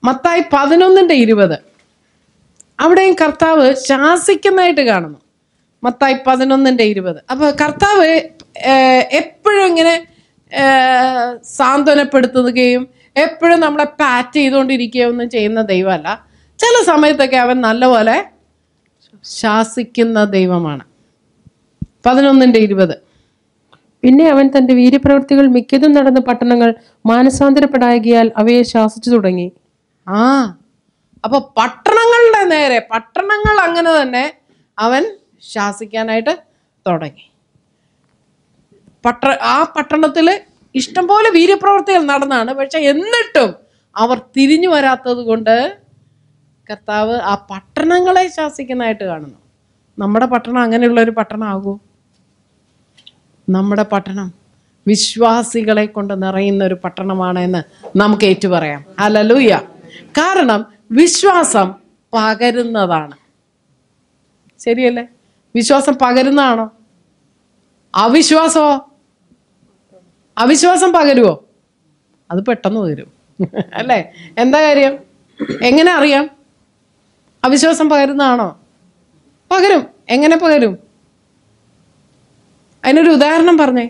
മത്തായി പതിനൊന്നിൻ്റെ ഇരുപത് അവിടെയും കർത്താവ് ശാസിക്കുന്നതായിട്ട് കാണുന്നു മത്തായി പതിനൊന്നിൻ്റെ ഇരുപത് അപ്പോൾ കർത്താവ് ഏഹ്, എപ്പോഴും ഇങ്ങനെ ഏഹ്, സാന്ത്വനപ്പെടുത്തുകയും എപ്പോഴും നമ്മളെ പാറ്റ് ചെയ്തുകൊണ്ടിരിക്കുകയോ ഒന്നും ചെയ്യുന്ന ദൈവമല്ല ചില സമയത്തൊക്കെ അവൻ നല്ലപോലെ ശാസിക്കുന്ന ദൈവമാണ് പതിനൊന്നിൻ്റെ ഇരുപത് പിന്നെ അവൻ തന്റെ വീര്യപ്രവൃത്തികൾ മിക്കതും നടന്ന പട്ടണങ്ങൾ മാനസാന്തരപ്പെടാകിയാൽ അവയെ ശാസിച്ചു തുടങ്ങി ആ അപ്പൊ പട്ടണങ്ങളുടെ നേരെ പട്ടണങ്ങൾ അങ്ങനെ തന്നെ അവൻ ശാസിക്കാനായിട്ട് തുടങ്ങി പട്ട ആ പട്ടണത്തിൽ ഇഷ്ടംപോലെ വീര്യപ്രവർത്തികൾ നടന്നാണ് പക്ഷെ എന്നിട്ടും അവർ തിരിഞ്ഞു വരാത്തത് കൊണ്ട് കർത്താവ് ആ പട്ടണങ്ങളെ ശാസിക്കുന്നതായിട്ട് കാണുന്നു നമ്മുടെ പട്ടണം അങ്ങനെയുള്ള ഒരു പട്ടണമാകൂ നമ്മുടെ പട്ടണം വിശ്വാസികളെ കൊണ്ട് നിറയുന്ന ഒരു പട്ടണമാണ് എന്ന് നമുക്ക് ഏറ്റു പറയാം ഹലലൂയ കാരണം വിശ്വാസം പകരുന്നതാണ് ശരിയല്ലേ വിശ്വാസം പകരുന്നതാണോ അവിശ്വാസമോ അവിശ്വാസം പകരുവോ അത് പെട്ടെന്ന് പകരും അല്ലേ എന്താ കാര്യം എങ്ങനെ അറിയാം അവിശ്വാസം പകരുന്നതാണോ പകരും എങ്ങനെ പകരും അതിനൊരു ഉദാഹരണം പറഞ്ഞേ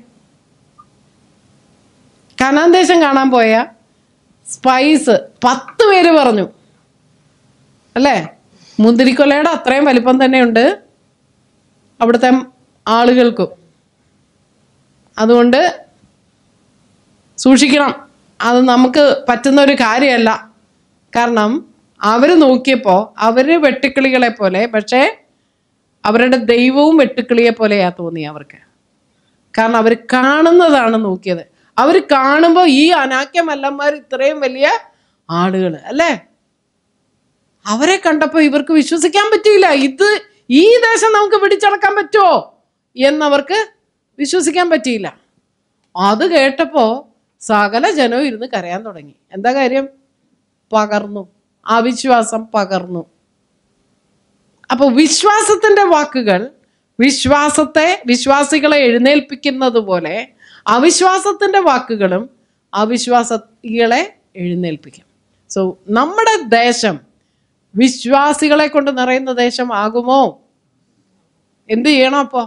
കനാൻ ദേശം കാണാൻ പോയ സ്പൈസ് പത്ത് പേര് പറഞ്ഞു അല്ലേ മുന്തിരിക്കൊലയുടെ അത്രയും വലിപ്പം തന്നെയുണ്ട് അവിടുത്തെ ആളുകൾക്കും അതുകൊണ്ട് സൂക്ഷിക്കണം അത് നമുക്ക് പറ്റുന്ന ഒരു കാര്യമല്ല കാരണം അവർ നോക്കിയപ്പോൾ അവർ വെട്ടുക്കിളികളെ പോലെ പക്ഷേ അവരുടെ ദൈവവും വെട്ടുക്കിളിയെ പോലെയാ തോന്നി അവർക്ക് കാരണം അവർ കാണുന്നതാണ് നോക്കിയത് അവർ കാണുമ്പോൾ ഈ അനാക്യമല്ലന്മാർ ഇത്രയും വലിയ ആളുകൾ അല്ലേ അവരെ കണ്ടപ്പോൾ ഇവർക്ക് വിശ്വസിക്കാൻ പറ്റിയില്ല ഇത് ഈ ദേശം നമുക്ക് പിടിച്ചടക്കാൻ പറ്റുമോ എന്നവർക്ക് വിശ്വസിക്കാൻ പറ്റിയില്ല അത് കേട്ടപ്പോൾ സകല ജനവും ഇരുന്ന് കരയാൻ തുടങ്ങി എന്താ കാര്യം പകർന്നു അവിശ്വാസം പകർന്നു അപ്പോൾ വിശ്വാസത്തിന്റെ വാക്കുകൾ വിശ്വാസത്തെ വിശ്വാസികളെ എഴുന്നേൽപ്പിക്കുന്നത് പോലെ അവിശ്വാസത്തിന്റെ വാക്കുകളും അവിശ്വാസികളെ എഴുന്നേൽപ്പിക്കും സോ നമ്മുടെ ദേശം വിശ്വാസികളെ കൊണ്ട് നിറയുന്ന ദേശം ആകുമോ എന്ത് ചെയ്യണം അപ്പോ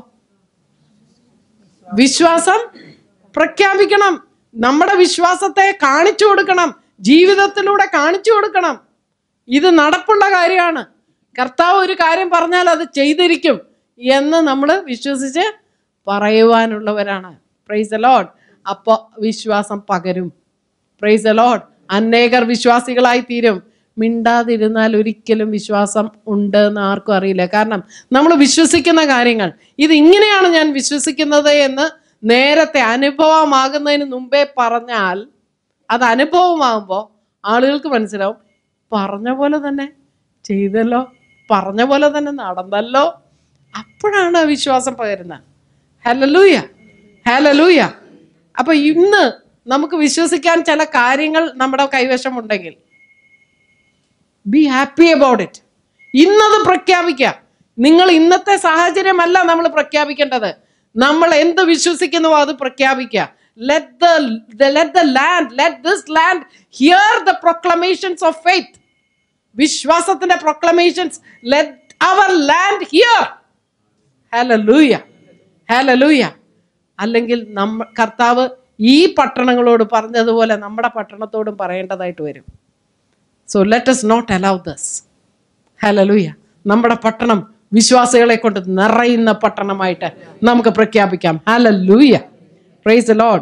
വിശ്വാസം പ്രഖ്യാപിക്കണം നമ്മുടെ വിശ്വാസത്തെ കാണിച്ചു കൊടുക്കണം ജീവിതത്തിലൂടെ കാണിച്ചു കൊടുക്കണം ഇത് നടപ്പുള്ള കാര്യമാണ് കർത്താവ് ഒരു കാര്യം പറഞ്ഞാൽ അത് ചെയ്തിരിക്കും എന്ന് നമ്മൾ വിശ്വസിച്ച് പറയുവാനുള്ളവരാണ് പ്രൈസ് ലോഡ് അപ്പോൾ വിശ്വാസം പകരും പ്രൈസ് ലോഡ് അനേകർ വിശ്വാസികളായി തീരും മിണ്ടാതിരുന്നാൽ ഒരിക്കലും വിശ്വാസം ഉണ്ട് എന്ന് ആർക്കും അറിയില്ല കാരണം നമ്മൾ വിശ്വസിക്കുന്ന കാര്യങ്ങൾ ഇത് ഇങ്ങനെയാണ് ഞാൻ വിശ്വസിക്കുന്നത് എന്ന് നേരത്തെ അനുഭവമാകുന്നതിന് മുമ്പേ പറഞ്ഞാൽ അത് അനുഭവമാകുമ്പോൾ ആളുകൾക്ക് മനസ്സിലാവും പറഞ്ഞ പോലെ തന്നെ ചെയ്തല്ലോ പറഞ്ഞ പോലെ തന്നെ നടന്നല്ലോ അപ്പോഴാണ് ആ വിശ്വാസം പകരുന്നത് ഹലലൂയ ഹലലൂയ അപ്പൊ ഇന്ന് നമുക്ക് വിശ്വസിക്കാൻ ചില കാര്യങ്ങൾ നമ്മുടെ കൈവശമുണ്ടെങ്കിൽ ബി ഹാപ്പി അബൌട്ട് ഇറ്റ് ഇന്നത് പ്രഖ്യാപിക്കുക നിങ്ങൾ ഇന്നത്തെ സാഹചര്യമല്ല നമ്മൾ പ്രഖ്യാപിക്കേണ്ടത് നമ്മൾ എന്ത് വിശ്വസിക്കുന്നുവോ അത് പ്രഖ്യാപിക്കുക let the let the land let this land hear the proclamations of faith വിശ്വാസത്തിന്റെ proclamations let our land hear hallelujah hallelujah അല്ലെങ്കിൽ നമ്മ കർത്താവ് ഈ പട്ടണങ്ങളോട് പറഞ്ഞതുപോലെ നമ്മുടെ പട്ടണത്തോടും പറയേണ്ടതായിട്ട് വരും so let us not allow this hallelujah നമ്മുടെ പട്ടണം വിശ്വാസികളെ കൊണ്ട് നിറയുന്ന പട്ടണമായിട്ട് നമുക്ക് പ്രഖ്യാപിക്കാം ഹലലൂയ പ്രൈസ് ലോഡ്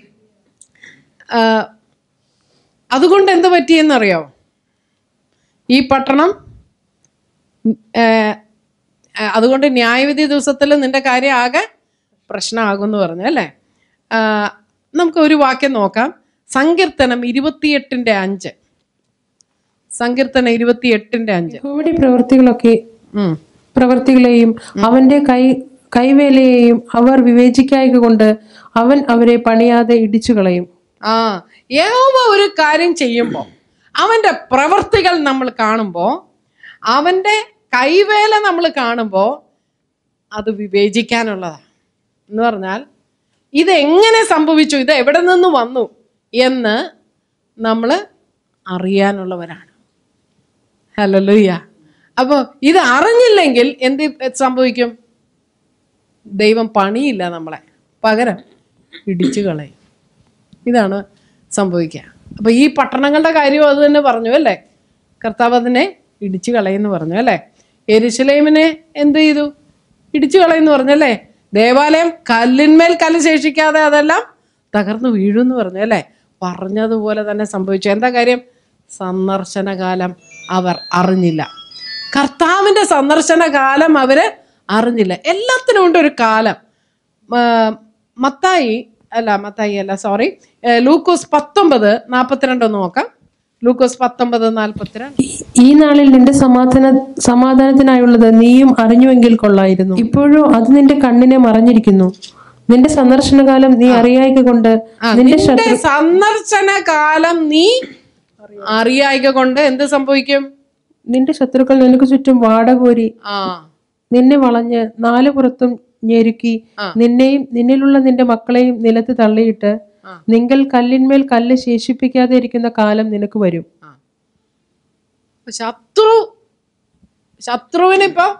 അതുകൊണ്ട് എന്ത് പറ്റിയെന്നറിയോ ഈ പട്ടണം ആ, ആ, അതുകൊണ്ട് ന്യായവിധി ദിവസത്തിൽ നിന്റെ കാര്യം ആകെ പ്രശ്നമാകുമെന്ന് പറഞ്ഞു അല്ലേ ആ, നമുക്ക് ഒരു വാക്യം നോക്കാം സങ്കീർത്തനം ഇരുപത്തിയെട്ടിൻ്റെ അഞ്ച് സങ്കീർത്തനം ഇരുപത്തിയെട്ടിൻ്റെ അഞ്ച് യഹോവയുടെ പ്രവൃത്തികളൊക്കെ ഉം. പ്രവൃത്തികളെയും അവന്റെ കൈ കൈവേലയെയും അവർ വിവേചിക്കായക കൊണ്ട് അവൻ അവരെ പണിയാതെ ഇടിച്ചു കളയും ആ യഹോവ ഒരു കാര്യം ചെയ്യുമ്പോൾ അവൻ്റെ പ്രവർത്തികൾ നമ്മൾ കാണുമ്പോൾ അവൻ്റെ കൈവേല നമ്മൾ കാണുമ്പോൾ അത് വിവേചിക്കാനുള്ളതാണ് എന്ന് പറഞ്ഞാൽ ഇത് എങ്ങനെ സംഭവിച്ചു ഇത് എവിടെ നിന്ന് വന്നു എന്ന് നമ്മൾ അറിയാനുള്ളവരാണ് ഹലലുയ്യ അപ്പോൾ ഇത് അറിഞ്ഞില്ലെങ്കിൽ എന്ത് സംഭവിക്കും ദൈവം പണിയില്ല നമ്മളെ പകരം ഇടിച്ചു കളയും ഇതാണ് സംഭവിക്കുക അപ്പൊ ഈ പട്ടണങ്ങളുടെ കാര്യവും അത് തന്നെ പറഞ്ഞു അല്ലേ കർത്താവ് അതിനെ ഇടിച്ചു കളയെന്ന് പറഞ്ഞു അല്ലേ എരുശലേമിനെ എന്ത് ചെയ്തു ഇടിച്ചു കളയെന്ന് പറഞ്ഞു അല്ലേ ദേവാലയം കല്ലിന്മേൽ കല്ല് ശേഷിക്കാതെ അതെല്ലാം തകർന്നു വീഴുമെന്ന് പറഞ്ഞു അല്ലേ പറഞ്ഞതുപോലെ തന്നെ സംഭവിച്ചു എന്താ കാര്യം സന്ദർശനകാലം അവർ അറിഞ്ഞില്ല കർത്താവിൻ്റെ സന്ദർശനകാലം അവര് അറിഞ്ഞില്ല എല്ലാത്തിനും ഉണ്ട് ഒരു കാലം ആ, മത്തായി അല്ല മത്തായി അല്ല സോറി ലൂക്കോസ് പത്തൊമ്പത് നാൽപ്പത്തിരണ്ട് ഒന്ന് നോക്കാം ലൂക്കോസ് പത്തൊമ്പത് നാൽപ്പത്തിരണ്ട് ഈ നാളിൽ നിന്റെ സമാധാന സമാധാനത്തിനായുള്ളത് നീയും അറിഞ്ഞുവെങ്കിൽ കൊള്ളായിരുന്നു ഇപ്പോഴോ അത് നിന്റെ കണ്ണിനെ മറഞ്ഞിരിക്കുന്നു നിന്റെ സന്ദർശനകാലം നീ അറിയായിക കൊണ്ട് നിന്റെ നിന്റെ സന്ദർശന കാലം നീ അറിയായിക കൊണ്ട് എന്ത് സംഭവിക്കും നിന്റെ ശത്രുക്കൾ നിനക്ക് ചുറ്റും വാടകോരി ആ നിന്നെ വളഞ്ഞ് നാല് പുറത്തും ഞെരുക്കി ആ. നിന്നെയും നിന്നിലുള്ള നിന്റെ മക്കളെയും നിലത്ത് തള്ളിയിട്ട് ആ. നിങ്ങൾ കല്ലിന്മേൽ കല്ല് ശേഷിപ്പിക്കാതെ ഇരിക്കുന്ന കാലം നിനക്ക് വരും ആ. അപ്പൊ ശത്രു ശത്രുവിനിപ്പോ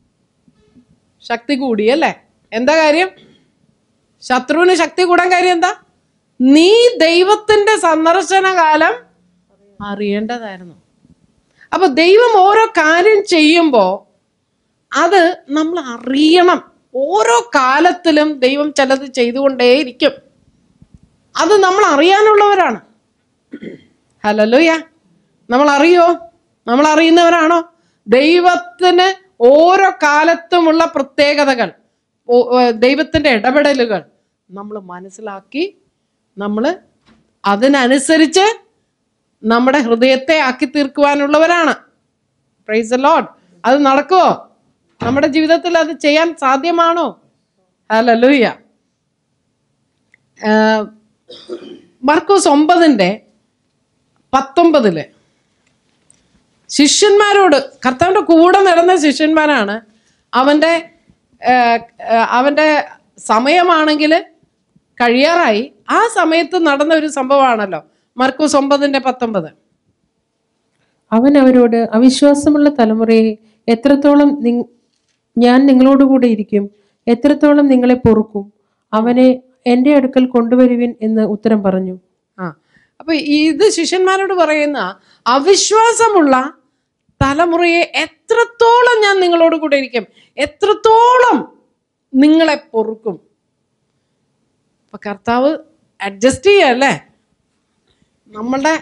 ശക്തി കൂടി അല്ലേ എന്താ കാര്യം ശത്രുവിന് ശക്തി കൂടാൻ കാര്യം എന്താ നീ ദൈവത്തിന്റെ സന്ദർശന കാലം അറിയേണ്ടതായിരുന്നു അപ്പൊ ദൈവം ഓരോ കാര്യം ചെയ്യുമ്പോൾ അത് നമ്മൾ അറിയണം ഓരോ കാലത്തിലും ദൈവം ചിലത് ചെയ്തുകൊണ്ടേയിരിക്കും അത് നമ്മൾ അറിയാനുള്ളവരാണ് ഹലലോയ നമ്മൾ അറിയോ നമ്മൾ അറിയുന്നവരാണോ ദൈവത്തിന് ഓരോ കാലത്തുമുള്ള പ്രത്യേകതകൾ ഓ- ഏ, ദൈവത്തിന്റെ ഇടപെടലുകൾ നമ്മൾ മനസ്സിലാക്കി നമ്മൾ അതിനനുസരിച്ച് നമ്മുടെ ഹൃദയത്തെ ആക്കി തീർക്കുവാനുള്ളവരാണ് പ്രൈസ് ലോഡ് അത് നടക്കുമോ നമ്മുടെ ജീവിതത്തിൽ അത് ചെയ്യാൻ സാധ്യമാണോ ഹലലൂയ മർക്കോസ് ഒമ്പതിൻ്റെ പത്തൊമ്പതില് ശിഷ്യന്മാരോട് കർത്താവിൻ്റെ കൂടെ നടന്ന ശിഷ്യന്മാരാണ് അവൻ്റെ ഏഹ്, ഏഹ്, അവൻ്റെ സമയമാണെങ്കിൽ കഴിയാറായി ആ സമയത്ത് നടന്ന ഒരു സംഭവമാണല്ലോ മർക്കോസ് ഒമ്പതിൻ്റെ പത്തൊമ്പത് അവൻ അവരോട് അവിശ്വാസമുള്ള തലമുറയെ എത്രത്തോളം നിങ്- ഞാൻ നിങ്ങളോടുകൂടെ ഇരിക്കും എത്രത്തോളം നിങ്ങളെ പൊറുക്കും അവനെ എൻ്റെ അടുക്കൽ കൊണ്ടുവരുവിൻ എന്ന് ഉത്തരം പറഞ്ഞു ആ അപ്പൊ ഇത് ശിഷ്യന്മാരോട് പറയുന്ന അവിശ്വാസമുള്ള തലമുറയെ എത്രത്തോളം ഞാൻ നിങ്ങളോട് കൂടെ ഇരിക്കും എത്രത്തോളം നിങ്ങളെ പൊറുക്കും അപ്പൊ കർത്താവ് അഡ്ജസ്റ്റ് ചെയ്യല്ലേ നമ്മളുടെ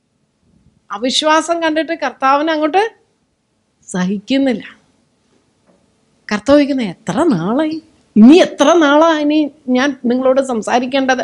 അവിശ്വാസം കണ്ടിട്ട് കർത്താവിനെ അങ്ങോട്ട് സഹിക്കുന്നില്ല കർത്താവ് ചോദിക്കുന്ന എത്ര നാളായി ഇനി എത്ര നാളാ ഇനി ഞാൻ നിങ്ങളോട് സംസാരിക്കേണ്ടത്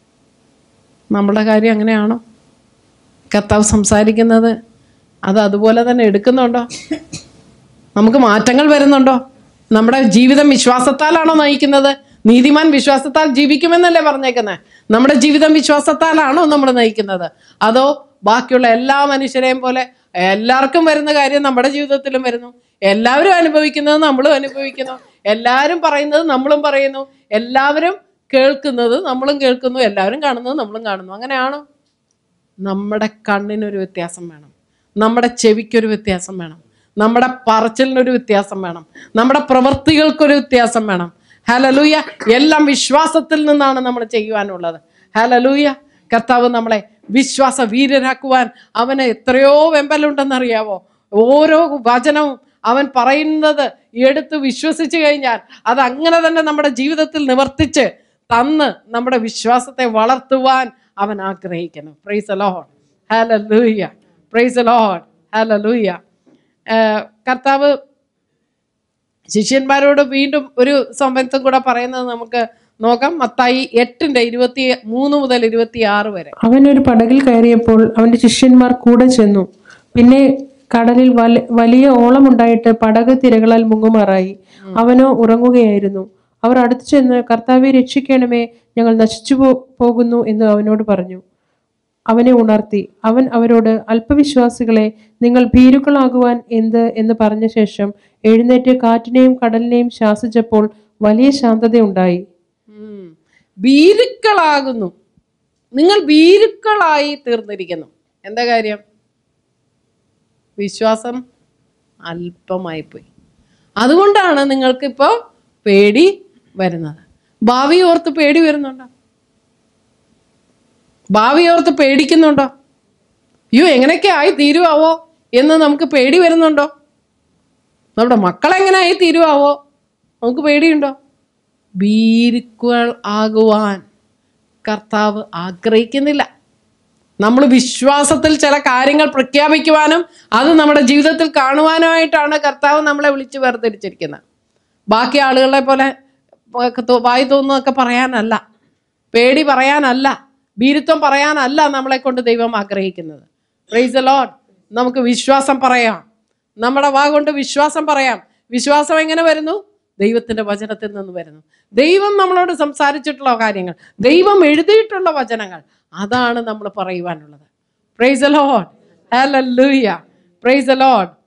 നമ്മുടെ കാര്യം അങ്ങനെയാണോ കർത്താവ് സംസാരിക്കുന്നത് അത് അതുപോലെ തന്നെ എടുക്കുന്നുണ്ടോ നമുക്ക് മാറ്റങ്ങൾ വരുന്നുണ്ടോ നമ്മുടെ ജീവിതം വിശ്വാസത്താലാണോ നയിക്കുന്നത് നീതിമാൻ വിശ്വാസത്താൽ ജീവിക്കുമെന്നല്ലേ പറഞ്ഞേക്കുന്നത് നമ്മുടെ ജീവിതം വിശ്വാസത്താലാണോ നമ്മൾ നയിക്കുന്നത് അതോ ബാക്കിയുള്ള എല്ലാ മനുഷ്യരെയും പോലെ എല്ലാവർക്കും വരുന്ന കാര്യം നമ്മുടെ ജീവിതത്തിലും വരുന്നു എല്ലാവരും അനുഭവിക്കുന്നത് നമ്മളും അനുഭവിക്കുന്നു എല്ലാവരും പറയുന്നത് നമ്മളും പറയുന്നു എല്ലാവരും കേൾക്കുന്നത് നമ്മളും കേൾക്കുന്നു എല്ലാവരും കാണുന്നത് നമ്മളും കാണുന്നു അങ്ങനെയാണോ നമ്മുടെ കണ്ണിനൊരു വ്യത്യാസം വേണം നമ്മുടെ ചെവിക്കൊരു വ്യത്യാസം വേണം നമ്മുടെ പറച്ചിലിനൊരു വ്യത്യാസം വേണം നമ്മുടെ പ്രവൃത്തികൾക്കൊരു വ്യത്യാസം വേണം ഹലലൂയ എല്ലാം വിശ്വാസത്തിൽ നിന്നാണ് നമ്മൾ ചെയ്യുവാനുള്ളത് ഹലലൂയ കർത്താവ് നമ്മളെ വിശ്വാസ വീരരാക്കുവാൻ അവന് എത്രയോ വെമ്പലുണ്ടെന്നറിയാവോ ഓരോ വചനവും അവൻ പറയുന്നത് എടുത്ത് വിശ്വസിച്ച് കഴിഞ്ഞാൽ അത് അങ്ങനെ തന്നെ നമ്മുടെ ജീവിതത്തിൽ നിവർത്തിച്ച് തന്ന് നമ്മുടെ വിശ്വാസത്തെ വളർത്തുവാൻ അവൻ ആഗ്രഹിക്കുന്നു praise Lord hallelujah praise Lord hallelujah കർത്താവ് ശിഷ്യന്മാരോട് വീണ്ടും ഒരു സംബന്ധം കൂടെ പറയുന്നത് നമുക്ക് നോക്കാം മത്തായി എട്ടിന്റെ ഇരുപത്തി മൂന്ന് മുതൽ ഇരുപത്തി ആറ് വരെ അവൻ ഒരു പടകിൽ കയറിയപ്പോൾ അവന്റെ ശിഷ്യന്മാർ കൂടെ ചെന്നു പിന്നെ കടലിൽ വല- വലിയ ഓളമുണ്ടായിട്ട് പടക് തിരകളാൽ മുങ്ങുമാറായി അവനോ ഉറങ്ങുകയായിരുന്നു അവർ അടുത്തു ചെന്ന് കർത്താവെ രക്ഷിക്കണമേ ഞങ്ങൾ നശിച്ചു പോ- പോകുന്നു എന്ന് അവനോട് പറഞ്ഞു അവനെ ഉണർത്തി അവൻ അവരോട് അല്പവിശ്വാസികളെ നിങ്ങൾ ഭീരുക്കളാകുവാൻ എന്ത് എന്ന് പറഞ്ഞ ശേഷം എഴുന്നേറ്റ് കാറ്റിനെയും കടലിനെയും ശാസിച്ചപ്പോൾ വലിയ ശാന്തതയുണ്ടായി ഉം. ഭീരുക്കളാകുന്നു നിങ്ങൾ ഭീരുക്കളായി തീർന്നിരിക്കുന്നു എന്താ കാര്യം വിശ്വാസം അല്പമായി പോയി അതുകൊണ്ടാണ് നിങ്ങൾക്കിപ്പോൾ പേടി വരുന്നത് ഭാവി ഓർത്ത് പേടി വരുന്നുണ്ടോ ഭാവി ഓർത്ത് പേടിക്കുന്നുണ്ടോ അയ്യോ എങ്ങനെയൊക്കെ ആയി തീരുവാവോ എന്ന് നമുക്ക് പേടി വരുന്നുണ്ടോ നമ്മുടെ മക്കളെങ്ങനെ ആയി തീരുവാവോ നമുക്ക് പേടിയുണ്ടോ ഭീരുക്കൾ ആകുവാൻ കർത്താവ് ആഗ്രഹിക്കുന്നില്ല നമ്മൾ വിശ്വാസത്തിൽ ചില കാര്യങ്ങൾ പ്രഖ്യാപിക്കുവാനും അത് നമ്മുടെ ജീവിതത്തിൽ കാണുവാനുമായിട്ടാണ് കർത്താവ് നമ്മളെ വിളിച്ച് വേർതിരിച്ചിരിക്കുന്നത് ബാക്കി ആളുകളെ പോലെ ഒക്കെ തോ- വായി തോന്നുന്നതൊക്കെ പറയാനല്ല പേടി പറയാനല്ല ഭീരുത്വം പറയാനല്ല നമ്മളെ കൊണ്ട് ദൈവം ആഗ്രഹിക്കുന്നത് പ്രൈസ് ലോഡ് നമുക്ക് വിശ്വാസം പറയാം നമ്മുടെ വാ കൊണ്ട് വിശ്വാസം പറയാം വിശ്വാസം എങ്ങനെ വരുന്നു ദൈവത്തിന്റെ വചനത്തിൽ നിന്ന് വരുന്നു ദൈവം നമ്മളോട് സംസാരിച്ചിട്ടുള്ള കാര്യങ്ങൾ ദൈവം എഴുതിയിട്ടുള്ള വചനങ്ങൾ അതാണ് നമ്മൾ പറയുവാനുള്ളത് praise Lord hallelujah praise load